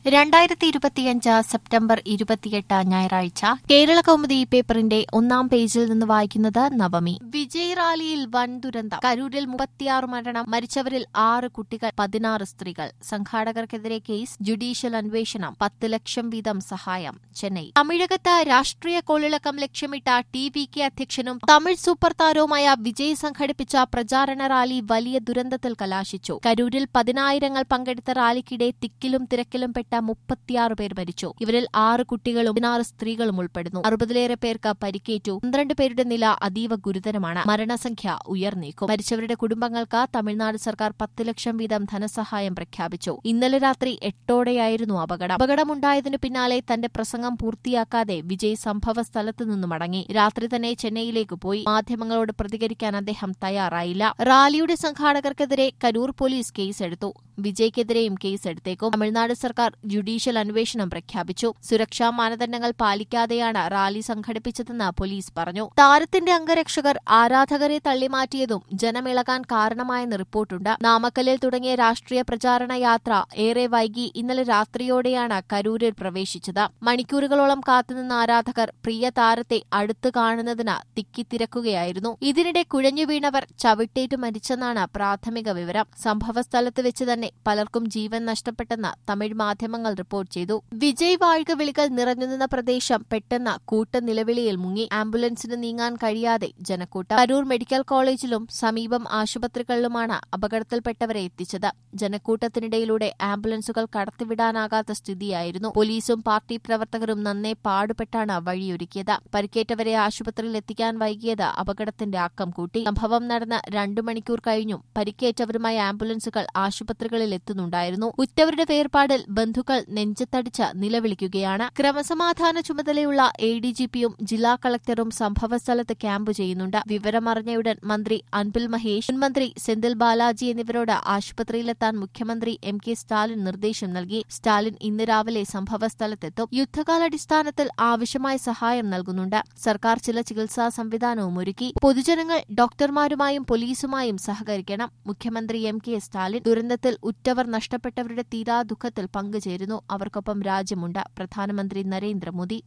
രണ്ടായിരത്തി ഇരുപത്തിയഞ്ച് സെപ്റ്റംബർ ഇരുപത്തിയെട്ട് ഞായറാഴ്ച കേരള കൗമുദി പേപ്പറിന്റെ ഒന്നാം പേജിൽ നിന്ന് വായിക്കുന്നത് നവമി വിജയ് റാലിയിൽ വൻ ദുരന്തം കരൂരിൽ മുപ്പത്തിയാറ് മരണം മരിച്ചവരിൽ ആറ് കുട്ടികൾ പതിനാറ് സ്ത്രീകൾ സംഘാടകർക്കെതിരെ കേസ് ജുഡീഷ്യൽ അന്വേഷണം പത്ത് ലക്ഷം വീതം സഹായം ചെന്നൈ തമിഴകത്ത് രാഷ്ട്രീയ കോളിളക്കം ലക്ഷ്യമിട്ട ടി വി കെ അധ്യക്ഷനും തമിഴ് സൂപ്പർ താരവുമായ വിജയ് സംഘടിപ്പിച്ച പ്രചാരണ റാലി വലിയ ദുരന്തത്തിൽ കലാശിച്ചു കരൂരിൽ പതിനായിരങ്ങൾ പങ്കെടുത്ത റാലിക്കിടെ തിക്കിലും തിരക്കിലും പെട്ട മുപ്പത്തിയാറ് പേർ മരിച്ചു ഇവരിൽ ആറ് കുട്ടികളും പതിനാറ് സ്ത്രീകളും ഉൾപ്പെടുന്നു അറുപതിലേറെ പേർക്ക് പരിക്കേറ്റു പന്ത്രണ്ട് പേരുടെ നില അതീവ ഗുരുതരമാണ് മരണസംഖ്യ ഉയർന്നേക്കും മരിച്ചവരുടെ കുടുംബങ്ങൾക്ക് തമിഴ്നാട് സർക്കാർ പത്ത് ലക്ഷം വീതം ധനസഹായം പ്രഖ്യാപിച്ചു ഇന്നലെ രാത്രി എട്ടോടെയായിരുന്നു അപകടം അപകടമുണ്ടായതിനു പിന്നാലെ തന്റെ പ്രസംഗം പൂർത്തിയാക്കാതെ വിജയ് സംഭവ സ്ഥലത്തു നിന്നും മടങ്ങി രാത്രി തന്നെ ചെന്നൈയിലേക്ക് പോയി മാധ്യമങ്ങളോട് പ്രതികരിക്കാൻ അദ്ദേഹം തയ്യാറായില്ല റാലിയുടെ സംഘാടകർക്കെതിരെ കരൂർ പോലീസ് കേസെടുത്തു വിജയ്ക്കെതിരെയും കേസെടുത്തേക്കും തമിഴ്നാട് സർക്കാർ ജുഡീഷ്യൽ അന്വേഷണം പ്രഖ്യാപിച്ചു സുരക്ഷാ മാനദണ്ഡങ്ങൾ പാലിക്കാതെയാണ് റാലി സംഘടിപ്പിച്ചതെന്ന് പോലീസ് പറഞ്ഞു താരത്തിന്റെ അംഗരക്ഷകർ ആരാധകരെ തള്ളിമാറ്റിയതും ജനമിളകാൻ കാരണമായെന്ന് റിപ്പോർട്ടുണ്ട് നാമക്കല്ലിൽ തുടങ്ങിയ രാഷ്ട്രീയ പ്രചാരണ യാത്ര ഏറെ വൈകി ഇന്നലെ രാത്രിയോടെയാണ് കരൂരിൽ പ്രവേശിച്ചത് മണിക്കൂറുകളോളം കാത്തുനിന്ന ആരാധകർ പ്രിയ താരത്തെ അടുത്തു കാണുന്നതിന് തിക്കിത്തിരക്കുകയായിരുന്നു ഇതിനിടെ കുഴഞ്ഞു വീണവർ ചവിട്ടേറ്റു മരിച്ചെന്നാണ് പ്രാഥമിക വിവരം സംഭവസ്ഥലത്ത് വെച്ച് തന്നെ പലർക്കും ജീവൻ നഷ്ടപ്പെട്ടെന്ന് തമിഴ് മാധ്യമങ്ങൾ റിപ്പോർട്ട് ചെയ്തു വിജയ് വാഴ്ക വിളികൾ നിറഞ്ഞുനിന്ന പ്രദേശം പെട്ടെന്ന് കൂട്ട നിലവിളിയിൽ മുങ്ങി ആംബുലൻസിന് നീങ്ങാൻ കഴിയാതെ ജനക്കൂട്ടം കരൂർ മെഡിക്കൽ കോളേജിലും സമീപം ആശുപത്രികളിലുമാണ് അപകടത്തിൽപ്പെട്ടവരെ എത്തിച്ചത് ജനക്കൂട്ടത്തിനിടയിലൂടെ ആംബുലൻസുകൾ കടത്തിവിടാനാകാത്ത സ്ഥിതിയായിരുന്നു പോലീസും പാർട്ടി പ്രവർത്തകരും നന്നേ പാടുപെട്ടാണ് വഴിയൊരുക്കിയത് പരിക്കേറ്റവരെ ആശുപത്രിയിൽ എത്തിക്കാൻ വൈകിയത് അപകടത്തിന്റെ ആക്കം കൂട്ടി സംഭവം നടന്ന് രണ്ടു മണിക്കൂർ കഴിഞ്ഞും പരിക്കേറ്റവരുമായി ആംബുലൻസുകൾ ആശുപത്രികളിൽ എത്തുന്നുണ്ടായിരുന്നു ഉറ്റവരുടെ വേർപാടിൽ ബന്ധുക്കൾ നെഞ്ചത്തടിച്ച് നിലവിളിക്കുകയാണ് ക്രമസമാധാന ചുമതലയുള്ള എ ഡി ജി പിയും ജില്ലാ കളക്ടറും സംഭവസ്ഥലത്ത് ക്യാമ്പ് ചെയ്യുന്നുണ്ട് വിവരമറിഞ്ഞയുടൻ മന്ത്രി അൻപിൽ മഹേഷ് മുൻമന്ത്രി സെന്തിൽ ബാലാജി എന്നിവരോട് ആശുപത്രിയിലെത്താൻ മുഖ്യമന്ത്രി എം കെ സ്റ്റാലിൻ നിർദ്ദേശം നൽകി സ്റ്റാലിൻ ഇന്ന് രാവിലെ സംഭവസ്ഥലത്തെത്തും യുദ്ധകാലാടിസ്ഥാനത്തിൽ ആവശ്യമായ സഹായം നൽകുന്നുണ്ട് സർക്കാർ ചില ചികിത്സാ സംവിധാനവും ഒരുക്കി പൊതുജനങ്ങൾ ഡോക്ടർമാരുമായും പോലീസുമായും സഹകരിക്കണം മുഖ്യമന്ത്രി എം കെ സ്റ്റാലിൻ ദുരന്തത്തിൽ ഉറ്റവർ നഷ്ടപ്പെട്ടവരുടെ തീരാ ദുഃഖത്തിൽ പങ്കുചേരുന്നു അവർക്കൊപ്പം രാജ്യമുണ്ട് പ്രധാനമന്ത്രി നരേന്ദ്രമോദി